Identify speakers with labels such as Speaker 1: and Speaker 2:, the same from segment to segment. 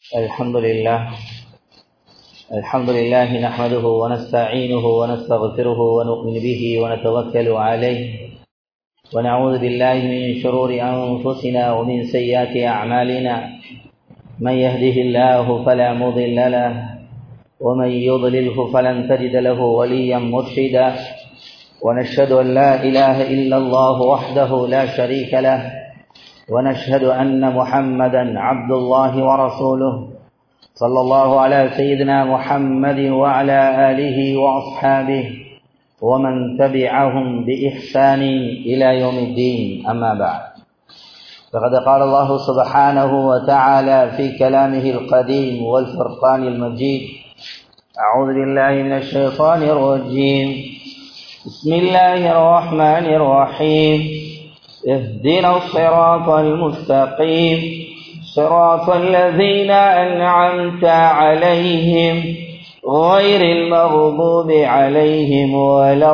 Speaker 1: الحمد لله الحمد لله نحمده ونستعينه ونستغفره ونؤمن به ونتوكل عليه ونعوذ بالله من شرور أنفسنا ومن سيئات أعمالنا من يهده الله فلا مضل له ومن يضلله فلن تجد له وليا مرشدا ونشهد أن لا إله إلا الله وحده لا شريك له ونشهد أن محمدا عبد الله ورسوله صلى الله على سيدنا محمد وعلى آله وأصحابه ومن تبعهم بإحسان إلى يوم الدين أما بعد فقد قال الله سبحانه وتعالى في كلامه القديم والفرقان المجيد أعوذ بالله من الشيطان الرجيم بسم الله الرحمن الرحيم اهدنا الصراط المستقيم صراط الذين أنعمت عليهم غير المغضوب عليهم ولا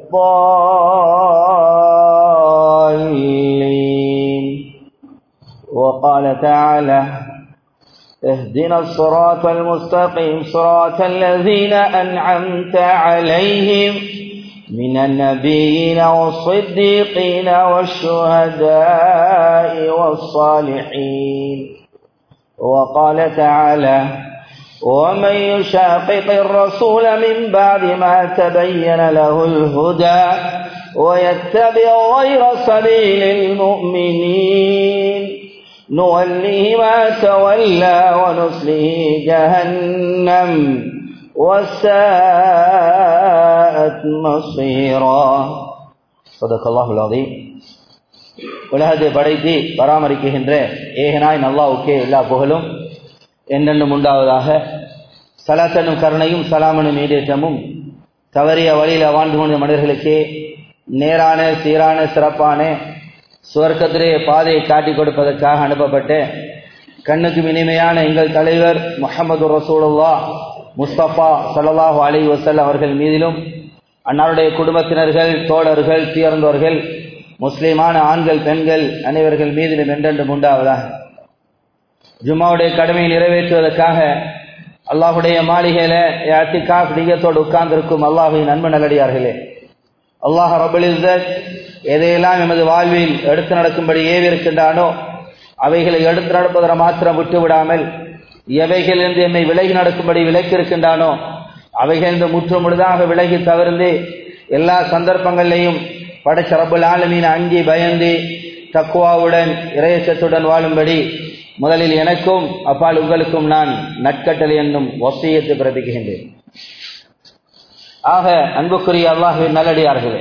Speaker 1: الضالين وقال تعالى اهدنا الصراط المستقيم صراط الذين أنعمت عليهم من النبيين والصديقين والشهداء والصالحين وقال تعالى ومن يشاقق الرسول من بعد ما تبين له الهدى ويتبع غير سبيل المؤمنين نوله ما تولى ونسله جهنم وساءت مصيرا صدق الله العظيم உலகத்தை படைத்து பராமரிக்கின்ற ஏகனாய் நல்லாவுக்கே எல்லா புகழும் என்னென்னும் உண்டாவதாக சலாத்தனும் கருணையும் சலாமனும் ஈடேற்றமும் தவறிய வழியில் வாழ்ந்து கொண்ட மனிதர்களுக்கே நேரான சீரான சிறப்பான சுவர்க்கத்திலே பாதையை காட்டிக் கொடுப்பதற்காக அனுப்பப்பட்ட கண்ணுக்கு இனிமையான எங்கள் தலைவர் முகமது ரசூலுல்லா முஸ்தபா சல்லாஹு அலி வசல் அவர்கள் மீதிலும் அன்னாருடைய குடும்பத்தினர்கள் தோழர்கள் தீர்ந்தவர்கள் முஸ்லிமான ஆண்கள் பெண்கள் அனைவர்கள் மீதிலும் என்றென்றும் உண்டாவதாக ஜும்மாவுடைய கடமையை நிறைவேற்றுவதற்காக அல்லாஹுடைய மாளிகையில அத்திகாஃப் நீயத்தோடு உட்கார்ந்திருக்கும் அல்லாஹின் நண்பு நல்லடியார்களே அல்லாஹ் ரபுல் இஸ்ஸத் எதையெல்லாம் எமது வாழ்வில் எடுத்து நடக்கும்படி ஏவிருக்கின்றானோ அவைகளை எடுத்து நடப்பதை மாத்திரம் விட்டு விடாமல் எவைகளிலிருந்து என்னை விலகி நடக்கும்படி விலக்கி இருக்கின்றானோ அவைகளிலிருந்து முற்று முழுதாக விலகி தவிர்ந்து எல்லா சந்தர்ப்பங்களிலையும் படைச்ச ரபுல் ஆலமீன் அங்கி பயந்து தக்குவாவுடன் இறையச்சத்துடன் வாழும்படி முதலில் எனக்கும் அப்பால் உங்களுக்கும் நான் நட்கட்டளை என்னும் ஒசையத்தை பிறப்பிக்கின்றேன் ஆக அன்புக்குரிய அல்லாஹுவின் நல்லடியார்களே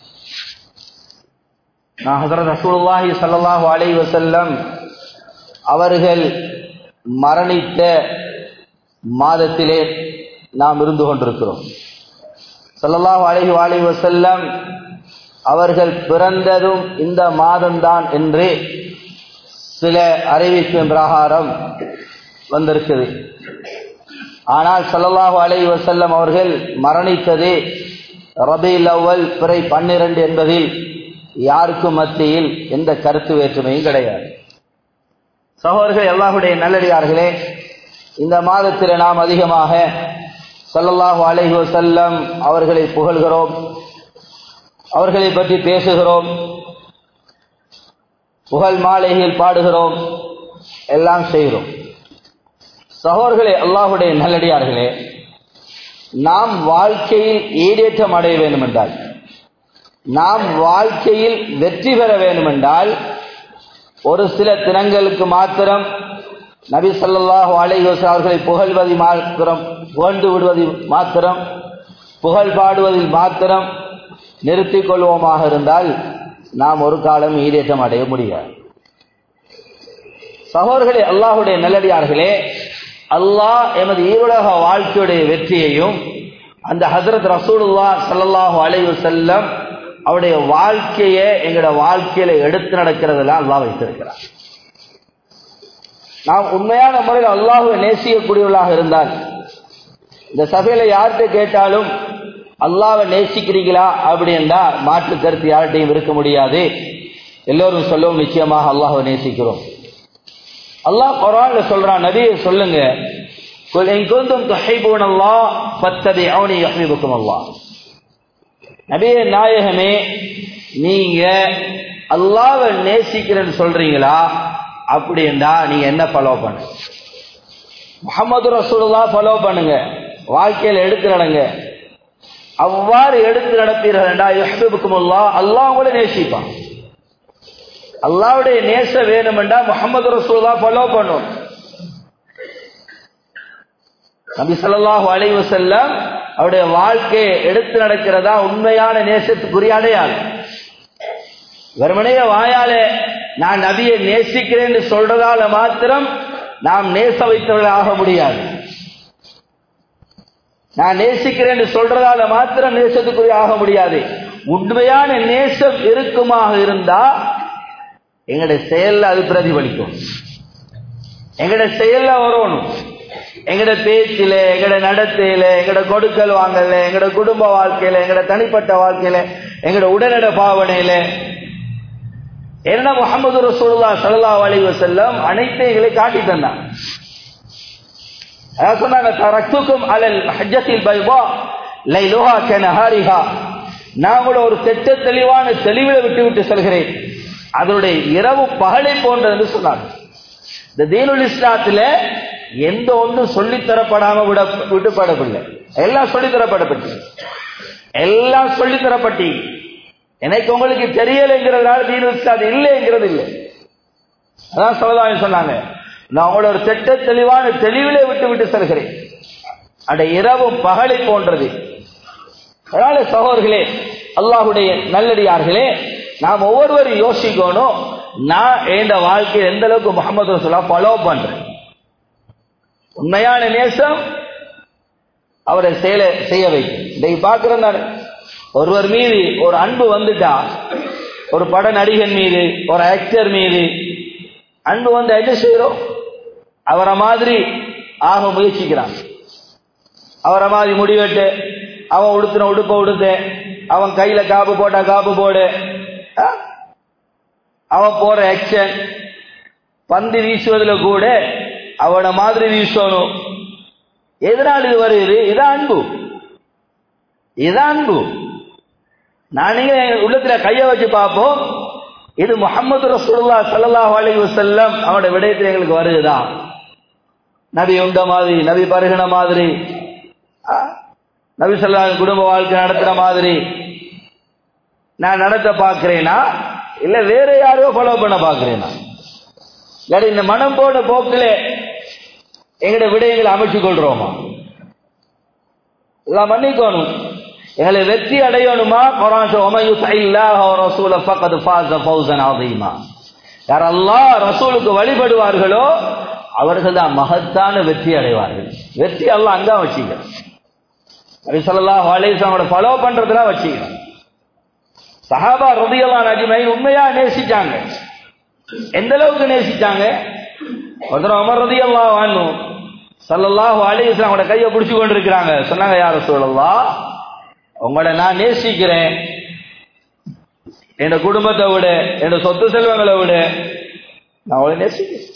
Speaker 1: நான் ஹசரத் ரசூலுல்லாஹி சல்லாஹூ அலை வசல்லம் அவர்கள் மரணித்த மாதத்திலே நாம் இருந்து கொண்டிருக்கிறோம் சல்லல்லாஹு அலஹி அலி வசல்லம் அவர்கள் பிறந்ததும் இந்த மாதம்தான் என்று சில அறிவிப்பின் பிரகாரம் வந்திருக்குது ஆனால் சல்லல்லாஹு அலை வசல்லம் அவர்கள் மரணித்தது ரபீல் அவ்வல் பிறை பன்னிரண்டு என்பதில் யாருக்கும் மத்தியில் எந்த கருத்து வேற்றுமையும் கிடையாது சகோதரர்கள் எல்லாருடைய நல்லடியார்களே இந்த மாதத்தில் நாம் அதிகமாக சல்லல்லாஹு அலைஹி வசல்லம் அவர்களை புகழ்கிறோம் அவர்களை பற்றி பேசுகிறோம் புகழ் மாலைகள் பாடுகிறோம் எல்லாம் செய்கிறோம் சகோதர்களே அல்லாஹுடைய நல்லடியார்களே நாம் வாழ்க்கையில் ஈடேற்றம் அடைய வேண்டும் என்றால் நாம் வாழ்க்கையில் வெற்றி பெற வேண்டும் என்றால் ஒரு சில தினங்களுக்கு மாத்திரம் நபி சொல்லாஹு அலைவசம் அவர்களை புகழ்வதில் மாத்திரம் புகழ்ந்து விடுவதில் மாத்திரம் புகழ் பாடுவதில் மாத்திரம் நிறுத்திக் கொள்வோமாக இருந்தால் நாம் ஒரு காலம் ஈடேற்றம் அடைய முடியாது சகோதர்களே அல்லாஹுடைய நல்லடியார்களே அல்லாஹ் எமது ஈருலக வாழ்க்கையுடைய வெற்றியையும் அந்த ஹசரத் ரசூலுல்லா சல்லாஹூ அலைவு செல்லம் அவருடைய வாழ்க்கையை எங்களோட வாழ்க்கையில எடுத்து நடக்கிறதெல்லாம் அல்லாஹ் வைத்திருக்கிறார் நாம் உண்மையான முறையில் அல்லாஹுவை நேசிக்கக்கூடியவர்களாக இருந்தால் இந்த சபையில யார்கிட்ட கேட்டாலும் அல்லாவை நேசிக்கிறீங்களா அப்படின்னா மாற்று கருத்து யார்கிட்டையும் இருக்க முடியாது எல்லோரும் சொல்லவும் நிச்சயமாக அல்லாஹை நேசிக்கிறோம் அல்லாஹ் குரான்ல சொல்றான் நபியை சொல்லுங்க قل إن كنتم تحبون الله فاتبعوني يحببكم الله நபியே நாயகமே நீங்க அல்லாவை நேசிக்கிறேன்னு சொல்றீங்களா அப்படின்னா நீங்க என்ன ஃபாலோ பண்ணுங்க முகமது ரசூலுல்லா ஃபாலோ பண்ணுங்க வாழ்க்கையில் எடுத்து நடங்க அவ்வாறு எடுத்து நடப்பீர்கள் என்றா யுஹிபுக்குமுல்லா அல்லாஹ் உங்களை நேசிப்பான் அல்லாவுடைய நேச வேணுமெண்டா முகமது ரசூலுல்லா ஃபாலோ பண்ணும் நபி ஸல்லல்லாஹு அலைஹி வஸல்லம் அவருடைய வாழ்க்கையை எடுத்து நடக்கிறதா உண்மையான நேசத்துக்குரிய அடையாளம் வெறுமனைய வாயாலே நான் நபியை நேசிக்கிறேன் சொல்றதால மாத்திரம் நாம் நேச வைத்தவர்கள் ஆக முடியாது நான் நேசிக்கிறேன் சொல்றதால மாத்திரம் நேசத்துக்குரிய ஆக முடியாது உண்மையான நேசம் இருக்குமாக இருந்தா எங்களுடைய செயல்ல அது பிரதிபலிக்கும் எங்களுடைய செயல்ல வரணும் எங்கட பேச்சில எங்கட நடத்தையில எங்கட கொடுக்கல் வாங்கல எங்கட குடும்ப வாழ்க்கையில எங்கட தனிப்பட்ட வாழ்க்கையில எங்கட உடனட பாவனையில என்ன முகமது ரசூலுல்லா ஸல்லல்லாஹு அலைஹி வஸல்லம் அனைத்தையும் எங்களை காட்டி தந்தாங்க அதான் சொன்னாங்க தரக்துக்கும் அலல் ஹஜ்ஜத்தில் பைபா லைலுஹா கனஹாரிஹா நான் உங்களை ஒரு திட்ட தெளிவான தெளிவில விட்டு விட்டு செல்கிறேன் அதனுடைய இரவு பகலை போன்றது என்று சொன்னாங்க இந்த தீனுல் இஸ்லாத்துல எந்த ஒன்றும் சொல்லித்தரப்படாம விட விட்டுப்படவில்லை எல்லாம் சொல்லித்தரப்படப்பட்டு எல்லாம் சொல்லித்தரப்பட்டி எனக்கு உங்களுக்கு தெரியலைங்கிறதுனால தீனுல் இஸ்லாம் இல்லைங்கிறது இல்லை அதான் சொல்லலாம் சொன்னாங்க நான் உங்களோட ஒரு திட்ட தெளிவான தெளிவிலே விட்டு விட்டு செல்கிறேன் அந்த இரவும் பகலை போன்றது அதனால சகோதர்களே அல்லாஹுடைய நல்லடியார்களே நாம் ஒவ்வொருவரும் யோசிக்கணும் நான் எந்த வாழ்க்கையில் எந்த அளவுக்கு முகமது ரசூலா ஃபாலோ பண்றேன் உண்மையான நேசம் அவரை செயல செய்ய வைக்கும் இன்றைக்கு பார்க்கிறோம் தானே ஒருவர் மீது ஒரு அன்பு வந்துட்டா ஒரு பட நடிகன் மீது ஒரு ஆக்டர் மீது அன்பு வந்து என்ன செய்யறோம் அவரை மாதிரி ஆக முயற்சிக்கிறான் அவரை மாதிரி முடிவெட்டு அவன் உடுத்தின உடுப்ப உடுத்து அவன் கையில காப்பு போட்டா காப்பு போடு ஆ? அவன் போற ஆக்ஷன் பந்து வீசுவதில் கூட அவனை மாதிரி வீசணும் எதனால் இது வருது இதான் அன்பு இதான் அன்பு நான் நீங்க எங்க உள்ளத்துல கைய வச்சு பார்ப்போம் இது முகமது ரசூலுல்லா ஸல்லல்லாஹு அலைஹி வஸல்லம் அவனோட விடயத்தில் எங்களுக்கு வருதுதா நபி உண்ட மாதிரி நபி பருகின மாதிரி ஆ? நபி ஸல்லல்லாஹு குடும்ப வாழ்க்கை நடத்துற மாதிரி நான் நடத்த பார்க்கிறேனா இல்ல வேற யாரையோ ஃபாலோ பண்ண பார்க்கிறேனா இல்லாட்டி இந்த மனம் போன போக்கிலே எங்களுடைய விடயங்களை அமைச்சு கொள்றோமா எல்லாம் மன்னிக்கணும் எங்களை வெற்றி அடையணுமா குரான் சொல்லுது, "வமன் யுத்திஇல்லாஹ வ ரசூல ஃபக்கத் ஃபாஸ ஃபௌஸன் அதீமா." யார் அல்லாஹ் ரசூலுக்கு வழிபடுவார்களோ அவர்கள் தான் மகத்தான வெற்றி அடைவார்கள் வெற்றி அல்லாஹ் அங்க வச்சுக்க நபி ஸல்லல்லாஹு அலைஹி வஸல்லம் ஃபாலோ பண்றதுலாம் வச்சுக்கணும் சஹாபா ரலியல்லாஹு அஜ்மைன் உண்மையா நேசிச்சாங்க எந்த அளவுக்கு நேசிச்சாங்க ஒருத்தர் உமர் ரலியல்லாஹு அன்ஹு ஸல்லல்லாஹு அலைஹி வஸல்லம் அவங்களோட கையை பிடிச்சு கொண்டு இருக்கிறாங்க சொன்னாங்க யார் ரசூலுல்லாஹ் உங்களோட நான் நேசிக்கிறேன் என் குடும்பத்தை விட என் சொத்து செல்வங்களை விட நான் அவளை நேசிக்கிறேன்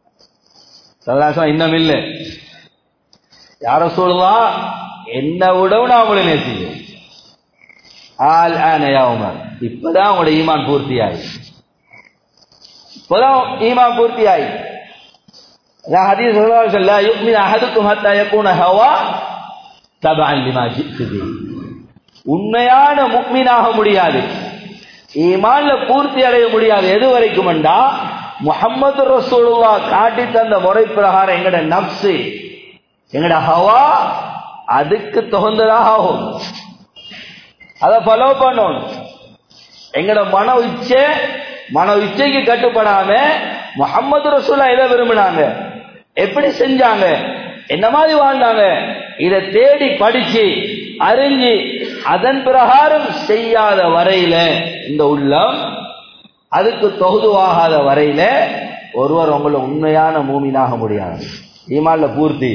Speaker 1: சல்லாசம் இன்னும் இல்லை யார சொல்லலாம் என்ன விடவும் நான் உங்களை நேசிக்கிறேன் ஆல் ஆனையா உமர் இப்பதான் உங்களோட ஈமான் பூர்த்தி ஆகி இப்பதான் ஈமான் பூர்த்தி ஆகி அதான் ஹதீஸ் ஸல்லல்லாஹு அலைஹி வஸல்லம் யுக்மின் அஹதுக்கும் ஹத்தா யகூன ஹவா தபஅன் லிமா ஜித்து பிஹி உண்மையான முக்மீனாக முடியாது ஈமான்ல பூர்த்தி அடைய முடியாது எது வரைக்கும்டா முஹம்மது ரசூலுல்லா காட்டி தந்த முறை பிரகாரம் எங்கட நப்சு எங்கட ஹவா அதுக்கு தகுந்ததாக ஆகும் அதை ஃபாலோ பண்ணணும் எங்கட மன இச்சை மன இச்சைக்கு கட்டுப்படாம முஹம்மது ரசூலா எதை விரும்பினாங்க எப்படி செஞ்சாங்க என்ன மாதிரி வாழ்ந்தாங்க இதை தேடி படிச்சு அறிஞ்சு அதன் பிரகாரம் செய்யாத வரையில இந்த உள்ளம் அதுக்கு தொகுதுவாகாத வரையில ஒருவர் உங்களை உண்மையான மூமினாக முடியாது ஈமான்ல பூர்த்தி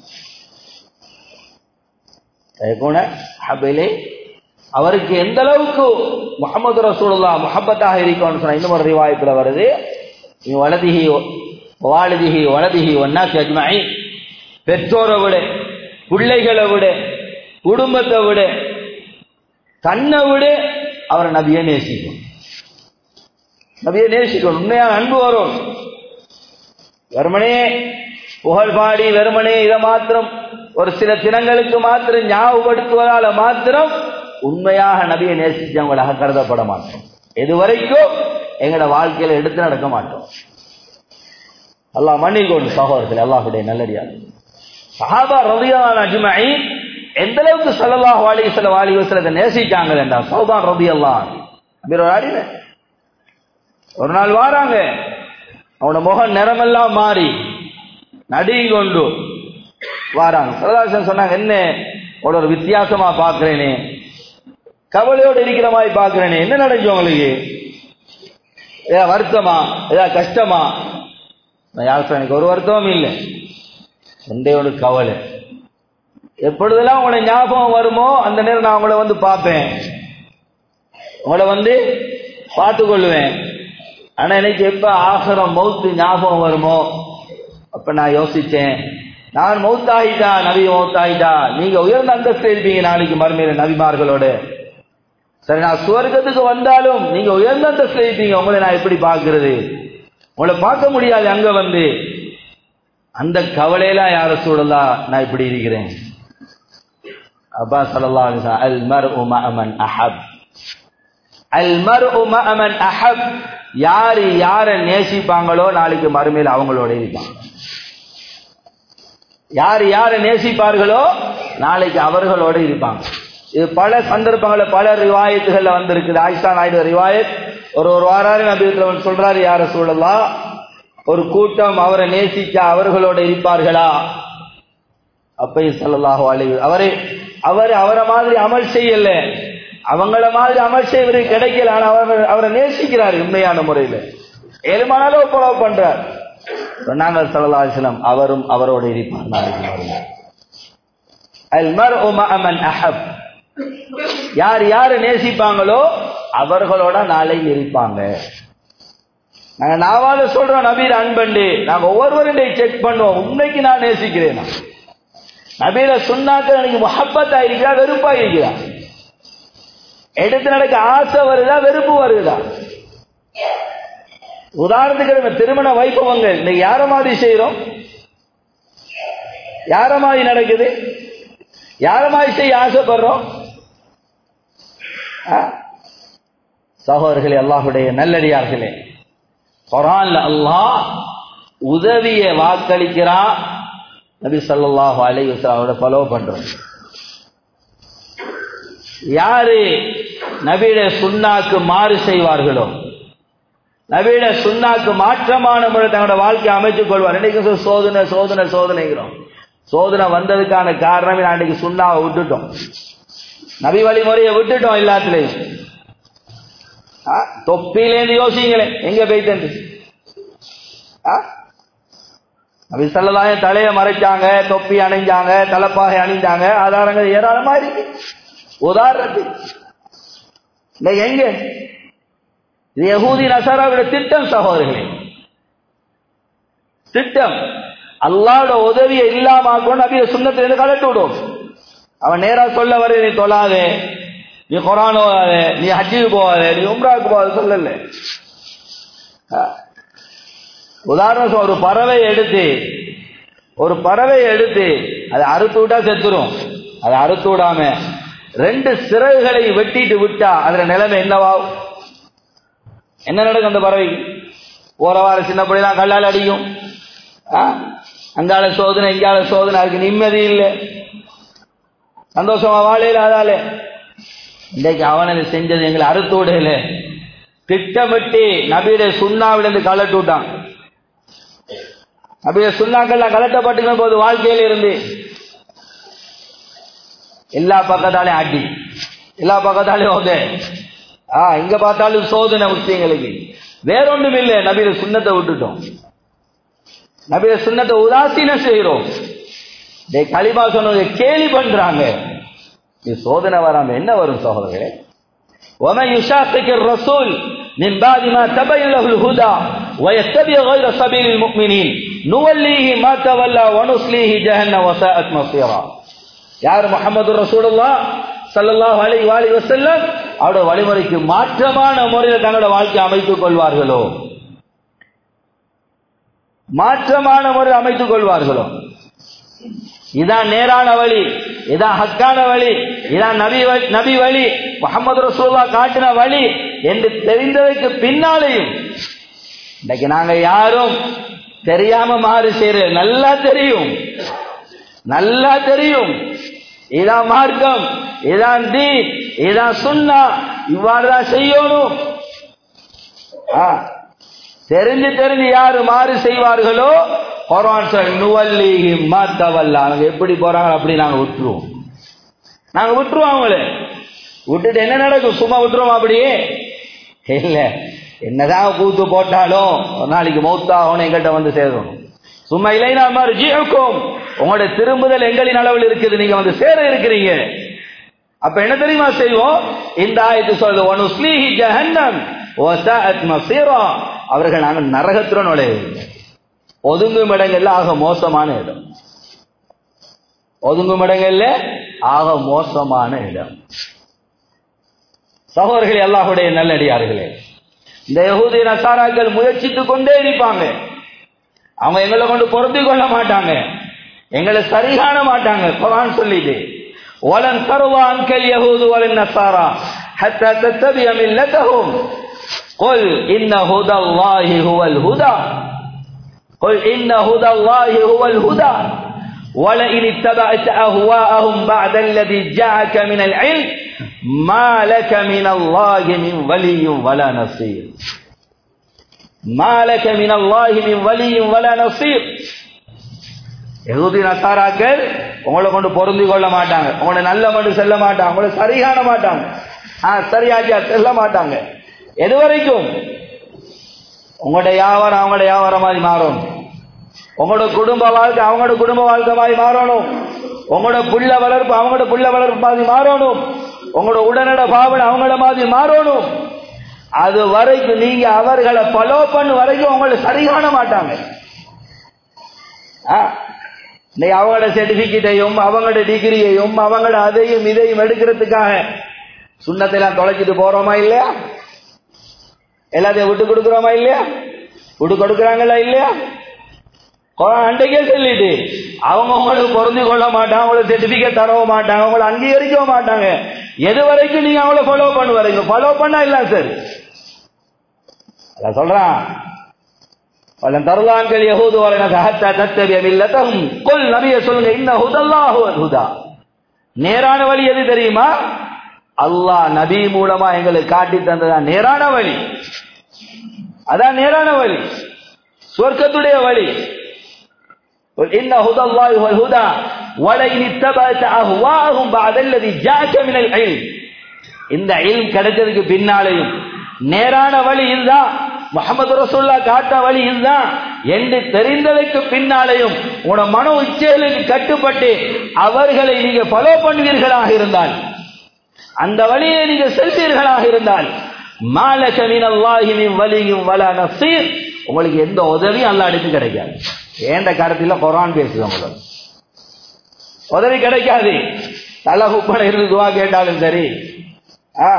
Speaker 1: குண ஹபிலே அவருக்கு எந்த அளவுக்கு முகமது ரசூலுல்லா முஹப்பத்தாக இருக்கும்னு சொன்னா இன்னும் ஒரு ரிவாயத்துல வருது நீ வலதிகி வாலிதிகி வலதிகி ஒன்னாசி அஜ்மாயி பெற்றோரை விட பிள்ளைகளை விட குடும்பத்தை விட தன்னை விட அவரை நபியை நேசிக்கும் நபியை நேசிக்கணும் உண்மையான அன்பு வரும் வெறுமனே புகழ் பாடி வெறுமனே இதை மாத்திரம் ஒரு சில தினங்களுக்கு மாத்திரம் ஞாபகப்படுத்துவதால மாத்திரம் உண்மையாக நபியை நேசிச்சவங்களாக கருதப்பட மாட்டோம் இது வரைக்கும் எங்களோட வாழ்க்கையில எடுத்து நடக்க மாட்டோம் அல்லாஹ் மன்னிக்கோடு சகோதரர்கள் அல்லாஹுடைய நல்லடியார் சஹாபா ரதியான அஜ்மாயி எந்த அளவுக்கு சல்லல்லாஹு அலைஹி வஸல்லம் அலைஹி வஸல்லத்தை நேசிச்சாங்க என்றா சௌபான் ரதியல்லாஹ் அப்படி ஒரு ஆடின ஒரு நாள் வாராங்க அவனோட முகம் நிறமெல்லாம் மாறி நடுங்கி கொண்டு வாராங்க சரதாசன் சொன்னாங்க என்ன உன்னோட ஒரு வித்தியாசமா பாக்குறேனே கவலையோடு இருக்கிற மாதிரி பாக்குறேனே என்ன நடந்துச்சு உங்களுக்கு ஏதா வருத்தமா ஏதா கஷ்டமா நான் யார் சொன்னேன், எனக்கு ஒரு வருத்தமும் இல்லை ஒன்றே ஒரு கவலை எப்பொழுதெல்லாம் உங்களை ஞாபகம் வருமோ அந்த நேரம் நான் உங்களை வந்து பார்ப்பேன் உங்களை வந்து பார்த்து கொள்வேன் ஆனா எனக்கு எப்ப ஆகிரம் மௌத்து ஞாபகம் வருமோ அப்ப நான் யோசிச்சேன் நான் மௌத்தாயிட்டா நபி மௌத்தாயிட்டா நீங்க உயர்ந்த அந்தஸ்து இருப்பீங்க நாளைக்கு மறுமையில நபிமார்களோட சரி நான் சுவர்க்கத்துக்கு வந்தாலும் நீங்க உயர்ந்த அந்தஸ்து இருப்பீங்க உங்களை நான் எப்படி பார்க்கிறது உங்களை பார்க்க முடியாது அங்க வந்து அந்த கவலையெல்லாம் யார சூழலா நான் இப்படி இருக்கிறேன் அப்பா சல்லா அல் மர் உமன் அஹப் அல் மர் உமன் அஹப் யாரு யார நேசிப்பாங்களோ நாளைக்கு மறுமையில் அவங்களோட இருப்பாங்க யார் யார நேசிப்பார்களோ நாளைக்கு அவர்களோட இருப்பாங்க இது பல சந்தர்ப்பங்கள்ல பல ரிவாயத்துகள்ல வந்திருக்குது ஆயிஷா நாயுடு ரிவாயத் ஒரு ஒரு வாராரு நபி சொல்றாரு யார சூழலாம் ஒரு கூட்டம் அவரை நேசிச்சா அவர்களோட இருப்பார்களா அப்பையும் சொல்லலாஹோ அழிவு அவரே அவர் அவரை மாதிரி அமல் செய்யல அவங்கள மாதிரி அமல் செய்வது கிடைக்கல ஆனா அவர் அவரை நேசிக்கிறார் உண்மையான முறையில் ஏழுமானாலும் ஃபாலோ பண்றார் சொன்னாங்க சல்லா அலிஸ்லாம் அவரும் அவரோட இருப்பார் நாளைக்கு மறுமை. அல் மர்உ மஅ மன் அஹப் யார் யார் நேசிப்பாங்களோ அவர்களோட நாளை இருப்பாங்க நாங்க நாவால சொல்றோம் நபீர் அன்பண்டு நாங்க ஒவ்வொருவரையும் செக் பண்ணுவோம் உண்மைக்கு நான் நேசிக்கிறேன் நபீர சொன்னாக்க எனக்கு முஹப்பத்தா இருக்கிறா வெறுப்பா இருக்கிறா எடுத்து நடக்க ஆசை வருதா வெறுப்பு வருதா உதாரணத்துக்கு நம்ம திருமண வைபவங்கள் இன்னைக்கு யார மாதிரி செய்யறோம் யார மாதிரி நடக்குது யார மாதிரி செய்ய ஆசைப்படுறோம் ஆ? சகோதரர்களே அல்லாஹுடைய நல்லடியார்களே குரான்ல அல்லாஹ் உதவிய வாக்களிக்கிறான் நபி ஸல்லல்லாஹு அலைஹி வஸல்லம் அவரை ஃபாலோ பண்றோம் யாரு நபியுடைய சுன்னாக்கு மாறு செய்வார்களோ நபியுடைய சுன்னாக்கு மாற்றமான முறை தங்களோட வாழ்க்கை அமைத்துக் கொள்வார் இன்னைக்கு சொல் சோதனை சோதனை சோதனைங்கிறோம் சோதனை வந்ததுக்கான காரணமே நான் இன்னைக்கு சுண்ணாவை விட்டுட்டோம் நபி வழிமுறையை விட்டுட்டோம் எல்லாத்துலயும் ஆ, தொப்பிலேருந்து யோசிங்களேன் எங்க போயிட்டு நபி சல்லல்லாஹு தலையை மறைச்சாங்க தொப்பி அணிஞ்சாங்க தலைப்பாகை அணிஞ்சாங்க ஆதாரங்கள் ஏராளமா இருக்கு உதாரணத்துக்கு இந்த எங்க இது யகூதி நசாராவுடைய திட்டம் சகோதரர்களே திட்டம் அல்லாஹ்வோட உதவியை இல்லாம ஆக்கணும் நபிய சுண்ணத்திலிருந்து கலட்டு விடும் அவன் நேரா சொல்ல வர நீ தொழாதே நீ குரான் ஓதாத நீ ஹஜ்ஜுக்கு போகாத நீ உம்ராவுக்கு போகாத சொல்லல ஆ. உதாரணம் சொல்ல, ஒரு பறவை எடுத்து ஒரு பறவை எடுத்து அதை அறுத்து விட்டா செத்துரும் அதை அறுத்து விடாம ரெண்டு சிறகுகளை வெட்டிட்டு விட்டா அதுல நிலைமை என்னவாகும் என்ன நடக்கும் அந்த பறவைக்கு போற வார சின்ன பிள்ளைலாம் கல்லால் அடிக்கும் ஆ? அங்கால சோதனை இங்கால சோதனை அதுக்கு நிம்மதி இல்லை சந்தோஷமா வாழையில அதால இன்றைக்கு அவனை செஞ்சது எங்களை அறுத்து விடல திட்டமிட்டு நபியுடைய சுண்ணாவிலிருந்து கலட்டு விட்டான் நபியுடைய சுண்ணாக்கள்லாம் கலட்டப்பட்டுக்கிற போது வாழ்க்கையில இருந்து எல்லா பக்கத்தாலையும் அடி எல்லா பக்கத்தாலையும் ஓகே ஆ இங்க பார்த்தாலும் சோதனை முஸ்லீம்களுக்கு வேறொன்றும் இல்லை நபியில சுண்ணத்தை விட்டுட்டோம் நபியில சுண்ணத்தை உதாசீனம் செய்கிறோம் டேய் களிமா சொன்னதை கேலி பண்றாங்க இது சோதனை வராம என்ன வரும் சகோதரர்களே ومن يشاقق الرسول من بعد ما تبين له الهدى ويتبع غير سبيل المؤمنين نوليه ما تولى ونصليه جهنم وساءت مصيرا யார் முகமது ரசூலுல்லா ஸல்லல்லாஹு அலைஹி வாலி வஸல்லம் அவருடைய வழிமுறைக்கு மாற்றமான முறையில் தங்களோட வாழ்க்கை அமைத்துக் கொள்வார்களோ மாற்றமான முறையில் அமைத்துக் கொள்வார்களோ இதான் நேரான வழி இதான் ஹக்கான வழி இதான் நபி வ- நபி வழி முகமது ரசூல்லா காட்டின வழி என்று தெரிந்ததற்கு பின்னாலேயும் இன்னைக்கு நாங்க யாரும் தெரியாம மாறு செய்யறது நல்லா தெரியும் நல்லா தெரியும் இதான் மார்க்கம் இதான் தீன் இதான் சுன்னா இவ்வாறு தான் செய்யணும் ஆ, தெரிஞ்சு தெரிஞ்சு யாரு மாறு செய்வார்களோ குர்ஆன் சொல் நுவல்லிஹி மாத்தவல்லா அவங்க எப்படி போறாங்க அப்படி நாங்க விட்டுருவோம் நாங்க விட்டுருவோம் அவங்கள விட்டுட்டு என்ன நடக்கும் சும்மா விட்டுருவோம் அப்படியே இல்ல என்னதான் கூத்து போட்டாலும் ஒரு நாளைக்கு மௌத்தாகணும் எங்கிட்ட வந்து சேரும் சும்மா இல்லைனா மாதிரி ஜீவக்கும் உங்களுடைய திரும்புதல் எங்களின் அளவில் இருக்குது நீங்க வந்து சேர இருக்கிறீங்க அப்ப என்ன தெரியுமா செய்வோம் இந்த ஆயத்து சொல்லுது ஒனுஸ்லீஹி ஜஹன்னம் வஸஅத் மஸீரா அவர்கள் நாங்கள் நரகத்துடன் நுழையவில்லை ஒதுங்கும் இடங்கள்ல ஆக மோசமான இடம் ஒதுங்கும் இடங்கள்ல ஆக மோசமான இடம் சகோதரர்களே அல்லாஹுடைய நல்லடியார்களே இந்த யகூதி நசாராக்கள் முயற்சித்துக் கொண்டே இருப்பாங்க அவங்க எங்களை கொண்டு பொருந்தி கொள்ள மாட்டாங்க எங்களை சரி காண மாட்டாங்க குரான் சொல்லிட்டு வலன் தருவா அன்கல் யஹூது வலன் நசாரா حتى تتبع ملتهم قل إن هدى الله هو الهدى قل إن هدى الله هو الهدى ولئن اتبعت أهواءهم بعد الذي جاءك من العلم ما لك من الله من ولي ولا نصير ما لك من الله من ولي ولا نصير யகுதி நசாராக்கள் உங்களை கொண்டு பொருந்தி கொள்ள மாட்டாங்க உங்களை நல்ல மட்டும் செல்ல மாட்டாங்க உங்களை சரி காண மாட்டாங்க ஆ சரியாச்சா செல்ல மாட்டாங்க எது வரைக்கும் உங்களோட வியாபாரம் அவங்களோட வியாபாரம் மாதிரி மாறும் உங்களோட குடும்ப வாழ்க்கை அவங்களோட குடும்ப வாழ்க்கை மாதிரி மாறணும் உங்களோட புள்ள வளர்ப்பு அவங்களோட புள்ள வளர்ப்பு மாதிரி மாறணும் உங்களோட உடனட பாவனை அவங்களோட மாதிரி மாறணும் அது வரைக்கும் நீங்க அவர்களை ஃபாலோ பண்ண வரைக்கும் உங்களை சரி காண மாட்டாங்க ஆ, இன்னைக்கு அவங்களோட சர்டிபிகேட்டையும் அவங்களோட டிகிரியையும் அவங்களோட அதையும் இதையும் எடுக்கிறதுக்காக சுண்ணத்தை எல்லாம் தொலைச்சிட்டு போறோமா இல்லையா எல்லாத்தையும் விட்டு கொடுக்குறோமா இல்லையா விட்டு கொடுக்குறாங்களா இல்லையா குரான் அன்றைக்கே சொல்லிட்டு அவங்க உங்களுக்கு பொருந்தி கொள்ள மாட்டாங்க உங்களுக்கு சர்டிபிகேட் தரவும் மாட்டாங்க உங்களை அங்கீகரிக்கவும் மாட்டாங்க எது வரைக்கும் நீங்க அவங்கள ஃபாலோ பண்ணுவாருங்க ஃபாலோ பண்ணா இல்ல சார் அதான் சொல்றான் வலன் தருளான்கள் யஹூது வலனக ஹத்தா தத்தபிய மில்லத்தஹும் குல் நபியே சொல்லுங்க இன்ன ஹுதல்லாஹு வல் ஹுதா நேரான வழி எது தெரியுமா அல்லாஹ் நபி மூலமா எங்களுக்கு காட்டி தந்ததான் நேரான வழி அதான் நேரான வழி சொர்க்கத்துடைய வழி قل إن هدى الله هو الهدى ولئن اتبعت أهواءهم بعد الذي جاءك من العلم இந்த இல்ம் கிடைச்சதுக்கு பின்னாலேயும் நேரான வழி இதுதான் முகமது ரசூல்லா காட்ட வழி இதுதான் என்று தெரிந்ததற்கு பின்னாலேயும் உன மன இச்சைகளுக்கு கட்டுப்பட்டு அவர்களை நீங்க ஃபாலோ பண்ணுவீர்களாக இருந்தால் அந்த வழியை நீங்க செல்வீர்களாக இருந்தால் மாலக மினல்லாஹி மின் வலியும் வலா நஸீர் உங்களுக்கு எந்த உதவியும் அல்லாஹ் எடுத்து கிடைக்காது ஏண்ட கருத்துல குர்ஆன் பேசுது உங்களுக்கு உதவி கிடைக்காது தலை குப்பனை இருந்து துவா கேட்டாலும் சரி ஆ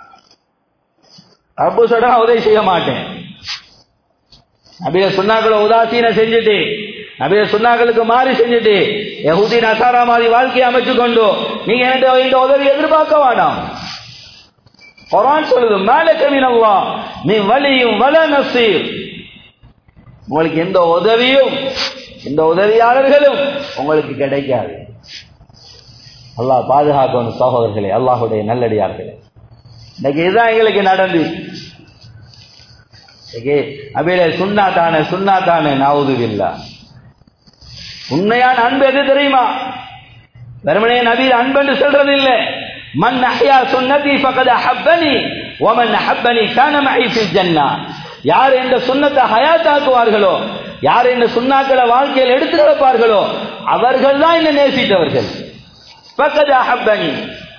Speaker 1: ரப்பு சொல்ற உதவி செய்ய மாட்டேன் நபிய சுண்ணாக்களை உதாசீன செஞ்சுட்டு நபிய சுண்ணாக்களுக்கு மாறி செஞ்சுட்டு யஹூதி நசாரா மாதிரி வாழ்க்கையை அமைச்சு கொண்டு நீங்க என்கிட்ட இந்த உதவி எதிர்பார்க்க வேண்டாம் குர்ஆன் சொல்லுது மாலக மினல்லாஹ் நீ வலியும் வல நசீர் உங்களுக்கு எந்த உதவியும் இந்த உதவியாளர்களும் உங்களுக்கு கிடைக்காது அல்லாஹ் பாதுகாக்கணும் சகோதரர்களே அல்லாஹுடைய நல்லடியார்களே இன்னைக்கு இதுதான் எங்களுக்கு நடந்து இன்னைக்கு அபிலே சுண்ணா தானே சுண்ணா தானே நாவுதுவில்லா உண்மையான அன்பு எது தெரியுமா வெறுமனே நபீர் அன்பென்று சொல்றது இல்ல மன் அஹ்யா சுன்னதி ஃபகத் அஹப்பனி வமன் அஹப்பனி கான மஇ ஃபில் ஜன்னah யார் இந்த சுன்னத்தை ஹயாத்தாக்குவார்களோ யார் இந்த சுண்ணாக்களை வாழ்க்கையில் எடுத்து நடப்பார்களோ அவர்கள் தான் என்ன நேசித்தவர்கள் ஃபகத் அஹப்பனி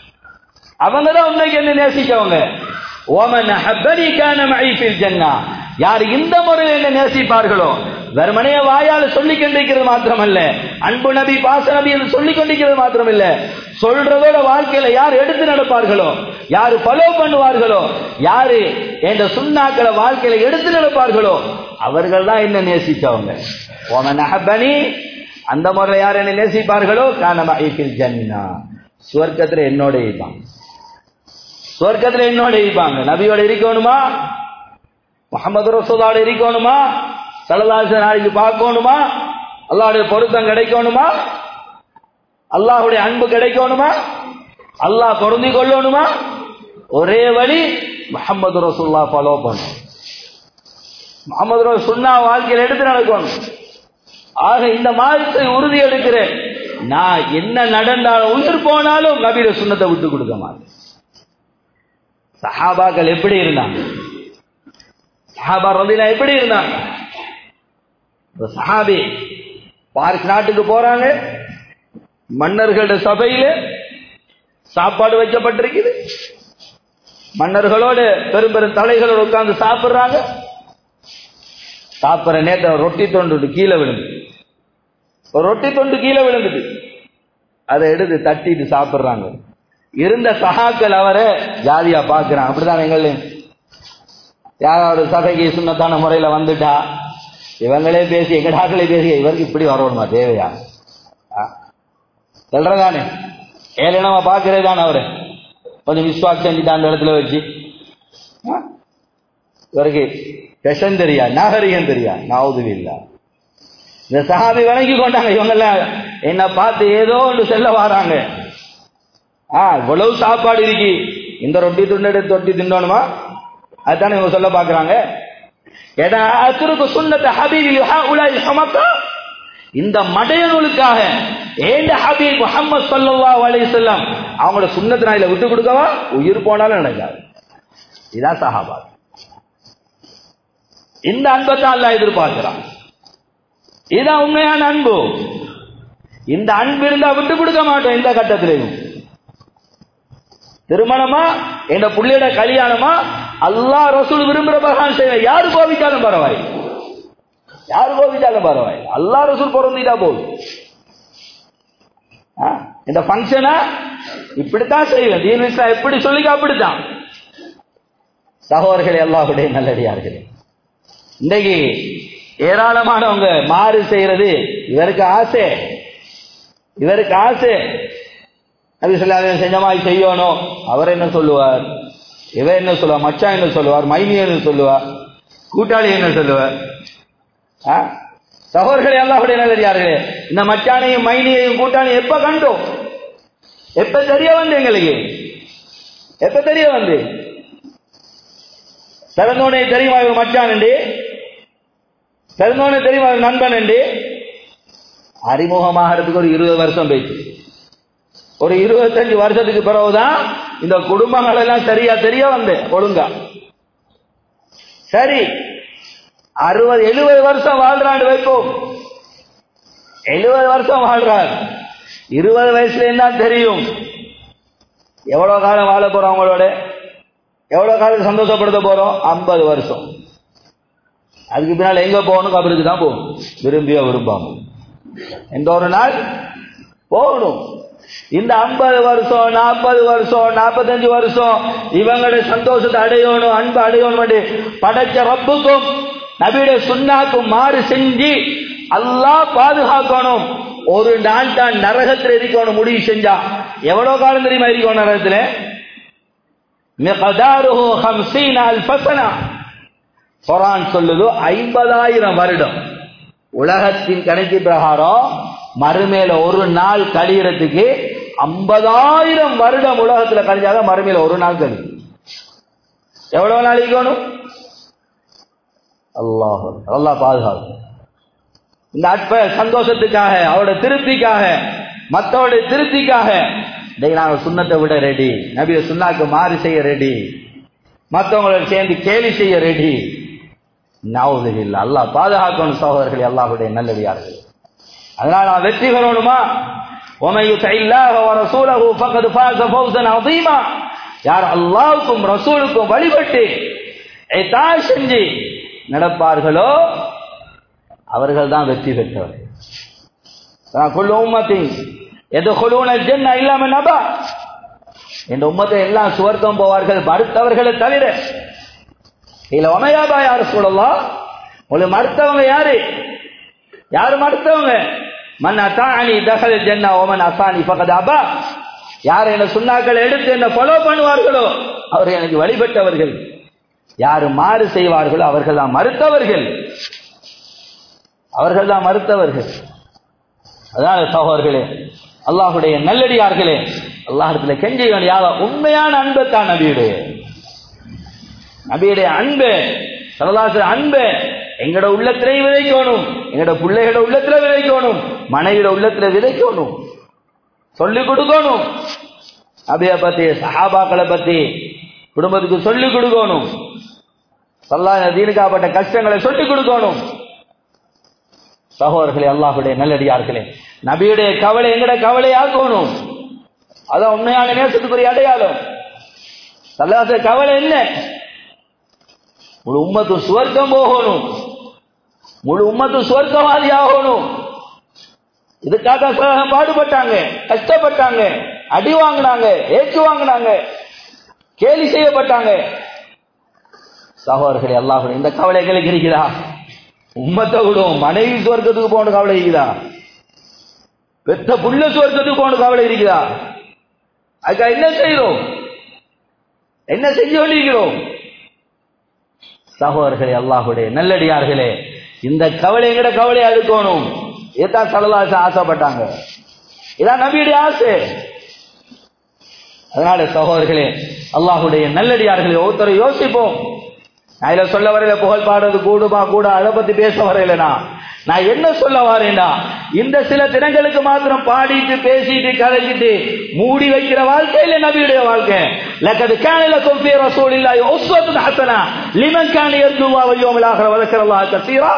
Speaker 1: அவங்க தான் உன்னைக்கு என்ன நேசிச்சவங்க ஓமன் அஹப்பனி கான மஇ ஃபில் ஜன்னah யார் இந்த முறையில் என்ன நேசிப்பார்களோ வெறுமனைய வாயால் சொல்லிக் கொண்டிருக்கிறது மாத்திரமல்ல அன்பு நபி பாச நபி என்று சொல்லிக் கொண்டிருக்கிறது மாத்திரமல்ல சொல்றதோட வாழ்க்கையில யார் எடுத்து நடப்பார்களோ யாரு ஃபாலோ பண்ணுவார்களோ யாரு என்ற சுண்ணாக்களை வாழ்க்கையில எடுத்து நடப்பார்களோ அவர்கள் தான் என்ன நேசிச்சவங்க ஓமன் அஹபனி அந்த முறையில் யார் என்ன நேசிப்பார்களோ கானமா ஜன்னா சுவர்க்கத்துல என்னோட இருப்பாங்க சுவர்க்கத்துல என்னோட இருப்பாங்க நபியோட இருக்கணுமா முகமது ரசூலோட இருக்கணுமா சலதாச நாளைக்கு பார்க்கணுமா அல்லாவுடைய பொருத்தம் கிடைக்கணுமா அல்லாஹுடைய அன்பு கிடைக்கணுமா அல்லாஹ் பொருந்தி கொள்ளணுமா ஒரே வழி முகமது ரசூல்லா ஃபாலோ பண்ணும் முகமது ரசூல் சுன்னா வாழ்க்கையில் எடுத்து நடக்கணும் ஆக இந்த மாதத்தை உறுதி எடுக்கிறேன் நான் என்ன நடந்தாலும் உயிர் போனாலும் நபியில சுண்ணத்தை விட்டு கொடுக்க மாட்டேன் சஹாபாக்கள் எப்படி இருந்தாங்க சஹாபா ரதிலா எப்படி இருந்தாங்க ஒரு சஹாபி பாரிஸ் நாட்டுக்கு போறாங்க மன்னர்களுடைய சபையில சாப்பாடு வைக்கப்பட்டிருக்குது மன்னர்களோட பெரும் பெரும் தலைகளோட உட்கார்ந்து சாப்பிடுறாங்க சாப்பிடுற நேரத்தில் ரொட்டி தொண்டு கீழே விழுந்து ஒரு ரொட்டி தொண்டு கீழே விழுந்துட்டு அதை எடுத்து தட்டிட்டு சாப்பிடுறாங்க இருந்த சகாக்கள் அவரை ஜாதியா பாக்குறான் அப்படிதான் எங்கள் யாராவது சபைக்கு சுண்ணத்தான முறையில வந்துட்டா இவங்களே பேசி எங்கடாக்களே பேசி இவருக்கு இப்படி வரணுமா தேவையா சொல்றதானே ஏளனமா பாக்குறே தானே அவரு கொஞ்சம் விஸ்வாஸ் செஞ்சுட்டு அந்த இடத்துல வச்சு இவருக்கு விஷம் தெரியா நாகரிகம் தெரியா நாவது இல்ல இந்த சஹாபி வணங்கி கொண்டாங்க இவங்கெல்லாம் என்ன பார்த்து ஏதோ ஒன்று செல்ல வராங்க ஆ இவ்வளவு சாப்பாடு இருக்கு இந்த ரொட்டி துண்டு எடுத்து தொட்டி தின்னணுமா அதுதானே இவங்க சொல்ல பாக்குறாங்க ஏடா அசுருக்கு சுண்ணத்தை ஹபீபில் உலாய் சமக்கா இந்த மடையனுக்காக ஏண்ட ஹபீப் முகமது சல்லல்லாஹு அலைஹி வஸல்லம் அவங்களோட சுண்ணத்தை நான் விட்டு கொடுக்கவா உயிர் போனாலும் நடக்காது இதான் சஹாபா இந்த அன்பை தான் அல்லாஹ் எதிர்பார்க்கிறான் இதுதான் உண்மையான அன்பு இந்த அன்பு இருந்தா விட்டு கொடுக்க மாட்டோம் எந்த கட்டத்திலையும் திருமணமா என் புள்ளியோட கல்யாணமா அல்லாஹ் ரசூல் விரும்புற பிரகாரம் செய்வேன் யாரு கோபிச்சாலும் பரவாயில்லை யாரு கோபிச்சாலும் பரவாயில்லை அல்லா ரசூல் பொருந்திட்டா போதும் ஆ, இந்த ஃபங்க்ஷனை இப்படித்தான் செய்வேன் தீன் இஸ்லாம் எப்படி சொல்லிக்க அப்படித்தான் சகோதரர்களே அல்லாஹுடைய நல்லடியார்களே இன்னைக்கு ஏராளமானவங்க மாறு செய்யறது இவருக்கு ஆசை இவருக்கு ஆசை நபி சொல்லாத செஞ்ச மாதிரி செய்யணும் அவர் என்ன சொல்லுவார் இவ என்ன சொல்லுவார் மச்சான் என்ன சொல்லுவார் மைனி என்ன சொல்லுவார் கூட்டாளி என்ன சொல்லுவார் ஆ? சகோதரர்களே அல்லாஹுடைய நல்லடியார்களே இந்த மச்சானையும் மைனியையும் கூட்டாளியும் எப்ப கண்டோம் எப்ப தெரிய வந்து எங்களுக்கு எப்ப தெரிய வந்து பிறந்தோடனே தெரியுமா இவர் மச்சான் என்று பிறந்தோடனே தெரியுமா இவர் நண்பன் என்று அறிமுகமாகிறதுக்கு ஒரு இருபது வருஷம் போயிடுச்சு ஒரு இருபத்தஞ்சு வருஷத்துக்கு பிறகுதான் இந்த குடும்பங்கள் எல்லாம் சரியா தெரிய வந்தேன் ஒழுங்கா சரி அறுபது எழுபது வருஷம் வாழ்றாண்டு வைப்போம் எழுபது வருஷம் வாழ்றார் இருபது வயசுல என்ன தெரியும் எவ்வளவு காலம் வாழ போறோம் அவங்களோட எவ்வளவு காலம் சந்தோஷப்படுத்த போறோம் ஐம்பது வருஷம் அதுக்கு பின்னால் எங்க போகணும் கபருக்கு தான் போகணும் விரும்பியோ விரும்பாம எந்த ஒரு நாள் போகணும் இந்த ஐம்பது வருஷம் நாற்பது வருஷம் நாற்பத்தஞ்சு வருஷம் இவங்களுடைய சந்தோஷத்தை அடையணும் அன்பு அடையணும் படைச்ச ரப்புக்கும் நபியுடைய சுண்ணாக்கும் மாறு செஞ்சு அல்லாஹ் பாதுகாக்கணும் ஒரு நாள் தான் நரகத்தில் இருக்கணும் முடிவு செஞ்சா எவ்வளவு காலம் தெரியுமா இருக்கணும் நரகத்தில் மிகதாருஹு ஹம்சீன அல்ஃபஸனா குரான் சொல்லுது ஐம்பதாயிரம் வருடம் உலகத்தின் கணக்கு பிரகாரம் மறுமேல ஒரு நாள் கழியறதுக்கு ஐம்பதாயிரம் வருடம் உலகத்துல கழிஞ்சாதான் மறுமையில ஒரு நாள் கழியும் எவ்வளவு நாள் இருக்கணும் அல்லாஹ் அல்லாஹ் பாதுகாப்பு இந்த அற்ப சந்தோஷத்துக்காக அவரோட திருப்திக்காக மத்தவருடைய திருப்திக்காக இன்னைக்கு நாங்க சுண்ணத்தை விட ரெடி நபிய சுண்ணாக்கு மாறி செய்ய ரெடி மத்தவங்களோட சேர்ந்து கேலி செய்ய ரெடி நாவது இல்லை அல்லாஹ் பாதுகாக்கணும் சகோதரர்கள் அல்லாஹுடைய நல்லவியார்கள் அதனால நான் வெற்றி பெறணுமா ومن يطع الله ورسوله فقد فاز فوزا عظيما யார் அல்லாஹ்வுக்கும் ரசூலுக்கும் வழிபட்டு இதாய் செஞ்சு நடப்பார்களோ அவர்கள் தான் வெற்றி பெற்றவர்கள் குல் உம்மத்தின் எதுகுலூன ஜென்ன இல்லாம நபா இந்த உம்மத்தை எல்லாம் சுவர்க்கம் போவார்கள் மறுத்தவர்களை தவிர இல்ல ஒமையாபா யாரு சொல்லலாம் உங்களுக்கு மறுத்தவங்க யாரு யாரு மறுத்தவங்க மன் அத்தானி தகல் ஜென்னா ஓமன் அசானி பக்கத்து அபா யார் என்ன சுண்ணாக்கள் எடுத்து என்ன ஃபாலோ பண்ணுவார்களோ அவர் எனக்கு வழிபட்டவர்கள் யாரு மாறு செய்வார்களோ அவர்கள் தான் மறுத்தவர்கள் அவர்கள் தான் மறுத்தவர்கள் அதான் சகோதரர்களே அல்லாஹுடைய நல்லடியார்களே அல்லாஹிடத்துல கெஞ்ச வேண்டிய உண்மையான அன்பை தான் நபியுடைய நபியுடைய அன்பு சரதாச அன்பு எங்களோட உள்ளத்திலே விதைக்கணும் எங்களோட பிள்ளைகளோட உள்ளத்துல விதைக்கணும் மனைவியோட உள்ளத்துல விதைக்கணும் சொல்லிக் கொடுக்கணும் நபிய பத்தி சஹாபாக்களை பத்தி குடும்பத்துக்கு சொல்லிக் கொடுக்கணும் சல்லா தீனுக்காப்பட்ட கஷ்டங்களை சொல்லிக் கொடுக்கணும் சகோதரர்களே அல்லாஹுடைய நல்லடியார்களே நபியுடைய கவலை எங்கட கவலை ஆக்கணும் அதான் உண்மையான நேசத்துக்குரிய அடையாளம் சல்லாச கவலை என்ன முழு உம்மத்து சுவர்க்கம் போகணும் முழு உம்மத்து சுவர்க்கவாதி ஆகணும் இதுக்காக பாடுபட்டாங்க கஷ்டப்பட்டாங்க அடி வாங்கினாங்க ஏச்சு வாங்கினாங்க கேலி செய்யப்பட்டாங்க சகோதரர்களே அல்லாஹ் இந்த கவலை எங்களுக்கு இருக்குதா உம்மத்தை விடும் மனைவி சுவர்க்கத்துக்கு போன கவலை இருக்குதா பெத்த புள்ள சுவர்க்கத்துக்கு போன கவலை இருக்குதா அதுக்காக என்ன செய்யறோம் என்ன செஞ்சு கொண்டிருக்கிறோம் சகோதரர்களே அல்லாஹுடைய நல்லடியார்களே இந்த கவலை எங்கட கவலையா இருக்கணும் இதான் சலதாச ஆசைப்பட்டாங்க இதான் நபியுடைய ஆசை அதனால சகோதரர்களே அல்லாஹுடைய நல்லடியார்களே ஒருத்தரை யோசிப்போம் நான் இதை சொல்ல வரையில புகழ் பாடுறது கூடுமா கூட அதை பத்தி பேச வரையிலனா நான் என்ன சொல்ல வரேன்னா இந்த சில தினங்களுக்கு மாத்திரம் பாடிட்டு பேசிட்டு கதைச்சிட்டு மூடி வைக்கிற வாழ்க்கையில நபியுடைய வாழ்க்கை லக்கது காணில கொம்பே ரசூல் இல்லா உஸ்வத்து ஹசனா லிமன் காணி எர்ஜுவா வையோமில் ஆகிற வளர்க்கிறல்லா கசீரா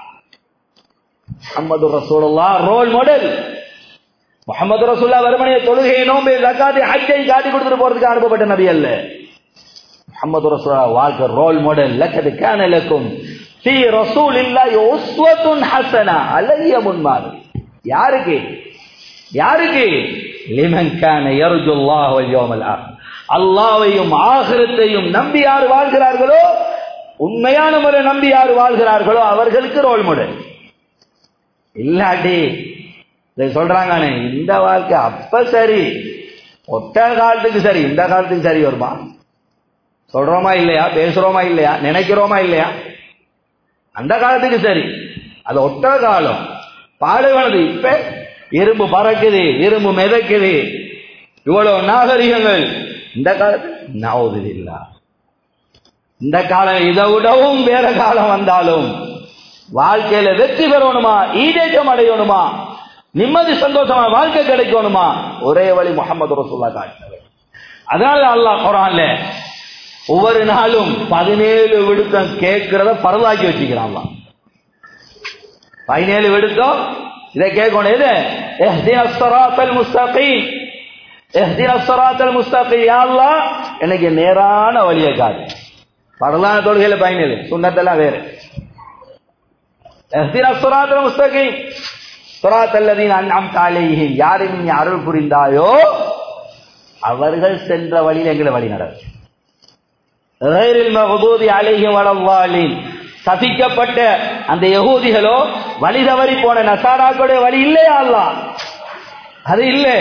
Speaker 1: முகமது ரசூலுல்லா ரோல் மாடல் முகமது ரசூல்லா வருமனைய தொழுகையை நோம்பை ஜக்காத்தை ஹஜ்ஜை காட்டி கொடுத்துட்டு போறதுக்கு அனுப்பப்பட்ட நபி அல்ல முகமது ரசூலா வாழ்க்கை ரோல் மாடல் லக்கது கான லக்கும் ஃபீ ரசூலில்லாஹி உஸ்வத்துன் ஹஸனா அழகிய முன்மாதிரி யாருக்கு யாருக்கு லிமன் கான யர்ஜுல்லாஹ் வல் யௌமல் ஆഖിർ அல்லாஹ்வையும் ஆகிரத்தையும் நம்பி யார் வாழ்கிறார்களோ உண்மையான முறை நம்பி யார் வாழ்கிறார்களோ அவர்களுக்கு ரோல் மாடல் இல்லாட்டி இதை சொல்றாங்க இந்த வாழ்க்கை அப்ப சரி ஒட்ட காலத்துக்கு சரி இந்த காலத்துக்கு சரி வருமா சொல்றோமா இல்லையா பேசுறோமா இல்லையா நினைக்கிறோமா இல்லையா அந்த காலத்துக்கு சரி அது ஒட்ட காலம் பாலைவனது இப்ப இரும்பு பறக்குது இரும்பு மிதக்குது இவ்வளவு நாகரிகங்கள் இந்த காலத்தில் நாவுது இல்ல இந்த காலம் இதை விடவும் வேற காலம் வந்தாலும் வாழ்க்கையில வெற்றி பெறணுமா ஈடேற்றம் அடையணுமா நிம்மதி சந்தோஷமா வாழ்க்கை கிடைக்கணுமா ஒரே வழி முகமது ரசூல்லா காட்டினது அதனால அல்லாஹ் குரான்ல ஒவ்வொரு நாளும் பதினேழு விடுத்தம் கேட்கிறத பரவாக்கி வச்சுக்கிறான் பதினேழு விடுத்தம் இதை கேட்கணும் எது எஹ்தின ஸிராத்தல் முஸ்தகீம் எஹ்தின ஸிராத்தல் முஸ்தகீம் யா அல்லாஹ் எனக்கு நேரான வழியை காட்டு பரலான தொழுகையில பதினேழு சுண்ணத்தெல்லாம் வேறு எஹ்தின ஸிராத்தல் முஸ்தகீம் ஸிராத்தல்லதீன அன்அம்த அலைஹிம் யாரை நீ அருள் புரிந்தாயோ அவர்கள் சென்ற வழியில் எங்களை வழி நடக்கும் கைரில் மகதூதி அலைஹிம் வலவாலின் சபிக்கப்பட்ட அந்த யகூதிகளோ வழி தவறி போன நசாராக்களுடைய வழி இல்லையா அல்லா அது இல்லை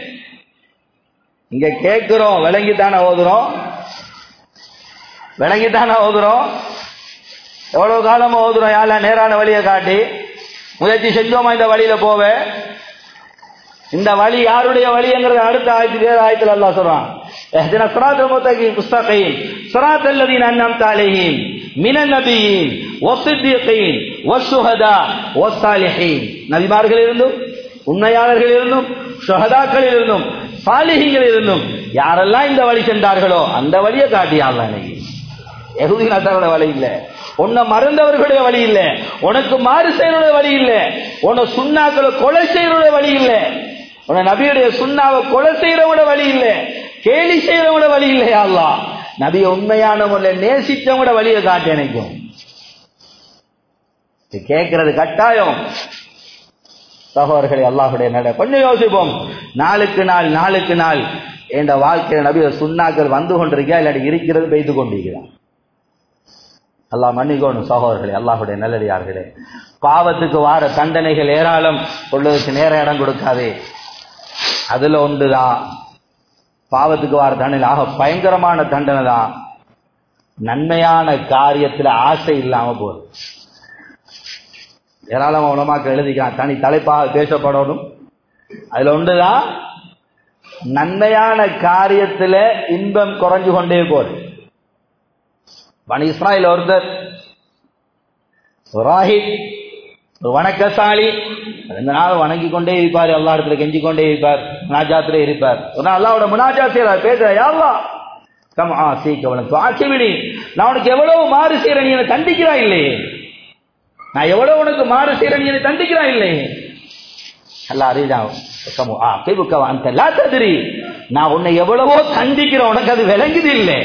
Speaker 1: இங்க கேட்கிறோம் விளங்கித்தானே ஓதுறோம் விளங்கித்தானே ஓதுறோம் எவ்வளவு காலமா ஓதுறோம் யார நேரான வழியை காட்டி முயற்சி செஞ்சோமா இந்த வழியில போவ இந்த வழி யாருடைய வழிங்கிறத அடுத்த ஆயத்து வேற ஆயத்துல அல்லா சொல்றான் اهدنا الصراط المستقيم صراط الذين انعمت عليهم من النبيين والصديقين والشهداء والصالحين நபிமார்கள் இருந்தும் உண்மையாளர்கள் இருந்தும் ஷஹதாக்கள் இருந்தும் சாலிஹிங்கள் இருந்தும் யாரெல்லாம் இந்த வழி சென்றார்களோ அந்த வழியை காட்டியாள் இன்னைக்கு எகுதி நசாரோட வழி இல்ல உன்னை மறந்தவர்களுடைய வழி இல்ல உனக்கு மாறு செய்யறோட வழி இல்ல உன்னை சுண்ணாக்களை கொலை செய்யறோட வழி இல்ல உன்னை நபியுடைய சுண்ணாவை கொலை செய்யறவோட வழி இல்ல கேலி செய்யறவோட வழி இல்லையா அல்லா நபிய உண்மையான முறையில் நேசித்தவங்களோட வழியை காட்டி நினைக்கும் இது கேட்கறது கட்டாயம் சகோதரர்களே அல்லாஹுடைய நட கொஞ்சம் யோசிப்போம் நாளுக்கு நாள் நாளுக்கு நாள் என்ற வாழ்க்கையில் நபிய சுண்ணாக்கள் வந்து கொண்டிருக்கா இல்லாட்டி இருக்கிறது பெய்து கொண்டிருக்கிறான் அல்லாஹ் மன்னிக்கோணும் சகோதரர்களே அல்லாஹுடைய நல்லடியார்களே பாவத்துக்கு வார தண்டனைகள் ஏராளம் சொல்வதற்கு நேர இடம் கொடுக்காதே அதுல ஒன்றுதான் பாவத்துக்கு வார தண்டனை ஆக பயங்கரமான தண்டனை தான் நன்மையான காரியத்துல ஆசை இல்லாம போகுது ஏராளமா உலமாக்கள் எழுதிக்கிறான் தனி தலைப்பாக பேசப்படணும் அதுல ஒன்றுதான் நன்மையான காரியத்துல இன்பம் குறைஞ்சு கொண்டே போகுது பனி இஸ்ராயில் ஒருத்தர் சுராஹித் ஒரு வணக்கசாலி ரெண்டு நாள் வணங்கி கொண்டே இருப்பார் எல்லா இடத்துல கெஞ்சி கொண்டே இருப்பார் முனாஜாத்திலே இருப்பார் ஒரு நாள் அல்லாவோட முனாஜா செய்யறார் பேசுற யாவா கம் ஆ சீக்கவனுக்கு ஆட்சிவிடி நான் உனக்கு எவ்வளவு மாறு செய்யறேன் நீ என்னை தண்டிக்கிறான் இல்லையே நான் எவ்வளவு உனக்கு மாறு செய்யறேன் நீ என்னை தண்டிக்கிறான் இல்லையே அல்லா அறிதான் கமு ஆ கேபுக்கவா அந்த எல்லா ததிரி நான் உன்னை எவ்வளவோ தண்டிக்கிறேன் உனக்கு அது விளங்குது இல்லை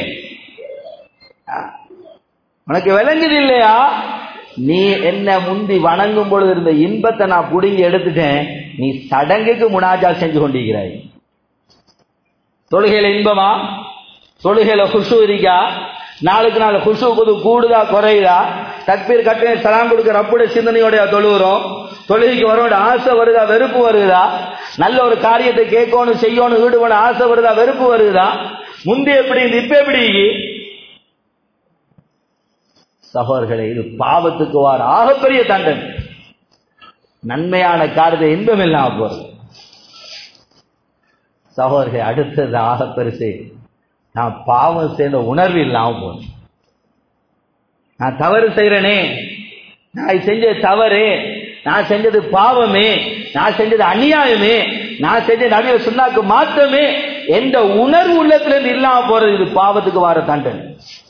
Speaker 1: உனக்கு விளங்குது இல்லையா நீ என்ன முந்தி வணங்கும் பொழுது இருந்த இன்பத்தை நான் புடுங்கி எடுத்துட்டேன் நீ சடங்குக்கு முனாஜா செஞ்சு கொண்டிருக்கிறாய் தொழுகையில இன்பமா தொழுகையில குஷு இருக்கா நாளுக்கு நாள் குஷு புது கூடுதா குறையுதா தக்பீர் கட்டின சலாம் கொடுக்க ரப்புடைய சிந்தனையோட தொழுகிறோம் தொழுகைக்கு வரோட ஆசை வருதா வெறுப்பு வருதா நல்ல ஒரு காரியத்தை கேட்கணும் செய்யணும் ஈடுபட ஆசை வருதா வெறுப்பு வருதா முந்தி எப்படி இந்த இப்ப எப்படி சகோதரர்களே இது பாவத்துக்கு வார ஆகப்பெரிய தண்டனை நன்மையான காரியத்தை இன்பம் இல்லாம போறது சகோதரர்கள் அடுத்தது ஆக பெருசு நான் பாவம் செய்த உணர்வு இல்லாம போறேன் நான் தவறு செய்யறேனே நான் செஞ்ச தவறு நான் செஞ்சது பாவமே நான் செஞ்சது அநியாயமே நான் செஞ்ச நபிய சுண்ணாக்கு மாற்றமே எந்த உணர்வு உள்ளத்துல இருந்து இல்லாம போறது இது பாவத்துக்கு வர தண்டனை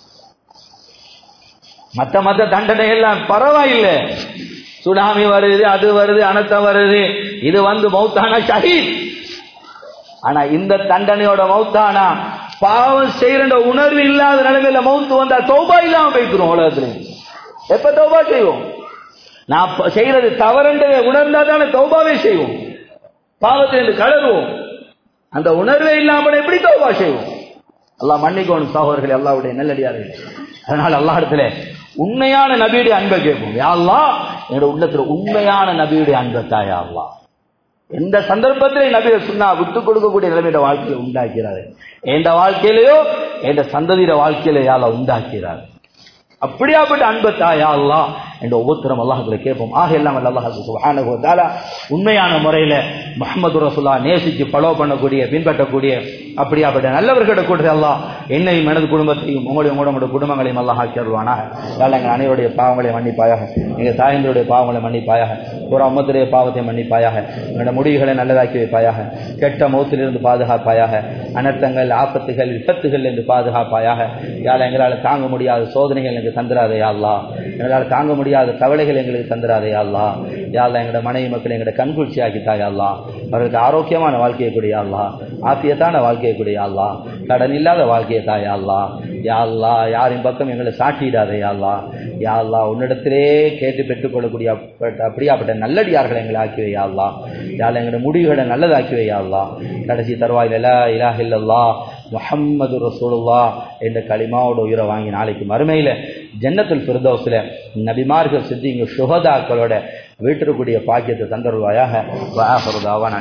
Speaker 1: மத்த மத்த தண்டனை எல்லாம் பரவாயில்லை சுனாமி வருது அது வருது அனர்த்தம் வருது இது வந்து மௌத்தானா ஷஹீத் ஆனா இந்த தண்டனையோட மௌத்தானா பாவம் செய்யற உணர்வு இல்லாத நிலைமையில மௌத்து வந்தா தௌபா இல்லாம போய்க்கிறோம் உலகத்துல எப்ப தௌபா செய்வோம் நான் செய்யறது தவறுன்றதை உணர்ந்தா தானே தௌபாவே செய்வோம் பாவத்திலிருந்து கலருவோம் அந்த உணர்வே இல்லாமல் எப்படி தௌபா செய்வோம் அல்லாஹ் மன்னிக்கோணும் சகோதரர்கள் அல்லாவுடைய நல்லடியார்கள் அதனால அல்லா இடத்துல உண்மையான நபியுடைய அன்பை கேட்போம் யாழ்லா என்னோட உள்ளத்துல உண்மையான நபியுடைய அன்பை தாயா அல்லா எந்த சந்தர்ப்பத்திலே நபியை சொன்னா விட்டு கொடுக்கக்கூடிய நிலைமையோட வாழ்க்கையை உண்டாக்கிறாரு எந்த வாழ்க்கையிலையோ எந்த சந்ததியோட வாழ்க்கையில யாழ உண்டாக்கிறார் அப்படியாப்பட்ட அன்பு தாயா அல்லா என்ற ஒவ்வொருத்தரும் அல்லாஹுல கேட்போம் ஆக எல்லாம் அல்லாஹ் சுப்ஹானஹு தஆலா உண்மையான முறையில முஹம்மது ரசூலா நேசிச்சு ஃபாலோ பண்ணக்கூடிய பின்பற்றக்கூடிய அப்படியாப்பட்ட நல்லவர்கிட்ட கூட அல்லாஹ் என்னையும் எனது குடும்பத்தையும் உங்களுடைய உங்களோட குடும்பங்களையும் அல்லாஹ் ஆக்கிடுவானா யாழ் எங்கள் அனைவருடைய பாவங்களை மன்னிப்பாயாக எங்கள் தாயந்தருடைய பாவங்களை மன்னிப்பாயாக ஒரு அம்மத்துடைய பாவத்தை மன்னிப்பாயாக எங்களோட முடிவுகளை நல்லதாக்கி வைப்பாயாக கெட்ட மௌத்திலிருந்து பாதுகாப்பாயாக அனர்த்தங்கள் ஆபத்துகள் விபத்துகள் என்று பாதுகாப்பாயாக யாழ் எங்களால் தாங்க முடியாத சோதனைகள் எங்களுக்கு தந்துடாதே யாழ்லா எங்களால் தாங்க முடியாத கவலைகள் எங்களுக்கு தந்துடாதே யாழ்லா யாழ்லா எங்களோட மனைவி மக்கள் எங்களோட கண்குளிர்ச்சி ஆக்கித்தாயா அல்லா அவர்களுக்கு ஆரோக்கியமான வாழ்க்கையை கூடிய அல்லா ஆசியத்தான வாழ்க்கையை கூடிய அல்லா கடன் இல்லாத வாழ்க்கையை தாயா அல்லா யாழ்லா யாரின் பக்கம் எங்களை சாட்டிடாதே யாழ்லா யாழ்லா உன்னிடத்திலே கேட்டு பெற்றுக்கொள்ளக்கூடிய அப்ப- அப்படியாப்பட்ட நல்லடியார்களை எங்களை ஆக்கி வையா அல்லா யாழ் எங்களோட முடிவுகளை நல்லதாக்கி வையா அல்லா கடைசி தருவாயில் லா இலாஹ இல்லல்லா முஹம்மது ரசூலுல்லா என்ற களிமாவோட உயிரை வாங்கி நாளைக்கு மறுமையில ஜன்னத்துல் ஃபிர்தௌஸ்ல நபிமார்கள் சித்திங்க சுகதாக்களோட வீட்டிற்குரிய பாக்கியத்தை தந்தருவாயாக வஆஹிரு தாவானா